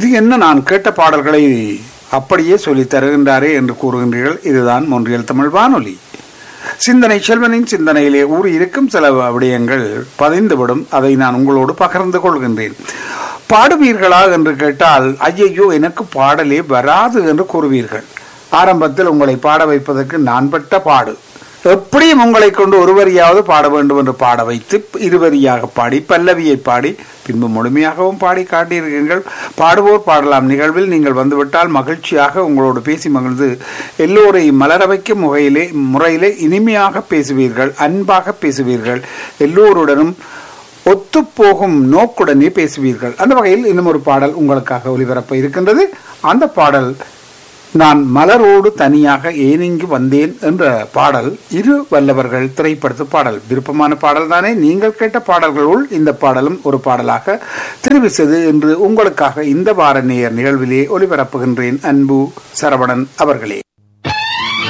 இது என்ன நான் கேட்ட பாடல்களை அப்படியே சொல்லித் தருகின்றாரே என்று கூறுகின்றீர்கள் இதுதான் மொன்றியல் தமிழ் வானொலி சிந்தனை செல்வனின் சிந்தனையிலே ஊறி இருக்கும் சில விடயங்கள் பதிந்துவிடும் அதை நான் உங்களோடு பகிர்ந்து கொள்கின்றேன் பாடுவீர்களா என்று கேட்டால் ஐயையோ எனக்கு பாடலே வராது என்று கூறுவீர்கள் ஆரம்பத்தில் உங்களை பாட வைப்பதற்கு நான் பட்ட பாடு எப்படியும் உங்களை கொண்டு ஒருவரியாவது பாட வேண்டும் என்று பாட வைத்து இருவரியாக பாடி பல்லவியை பாடி பின்பு முழுமையாகவும் பாடி காட்டியிருக்கீர்கள் பாடுவோர் பாடலாம் நிகழ்வில் நீங்கள் வந்துவிட்டால் மகிழ்ச்சியாக உங்களோடு பேசி மகிழ்ந்து எல்லோரையும் மலர வைக்கும் முகையிலே முறையிலே இனிமையாக பேசுவீர்கள் அன்பாக பேசுவீர்கள் எல்லோருடனும் ஒத்துப்போகும் நோக்குடனே பேசுவீர்கள் அந்த வகையில் இன்னும் ஒரு பாடல் உங்களுக்காக ஒலிபரப்ப இருக்கின்றது அந்த பாடல் நான் மலரோடு தனியாக ஏனிங்கு வந்தேன் என்ற பாடல் இரு வல்லவர்கள் திரைப்படத்து பாடல் விருப்பமான பாடல் தானே நீங்கள் கேட்ட பாடல்களுள் இந்த பாடலும் ஒரு பாடலாக தெரிவு செய்து என்று உங்களுக்காக இந்த வார நேயர் நிகழ்விலே ஒலிபரப்புகின்றேன் அன்பு சரவணன் அவர்களே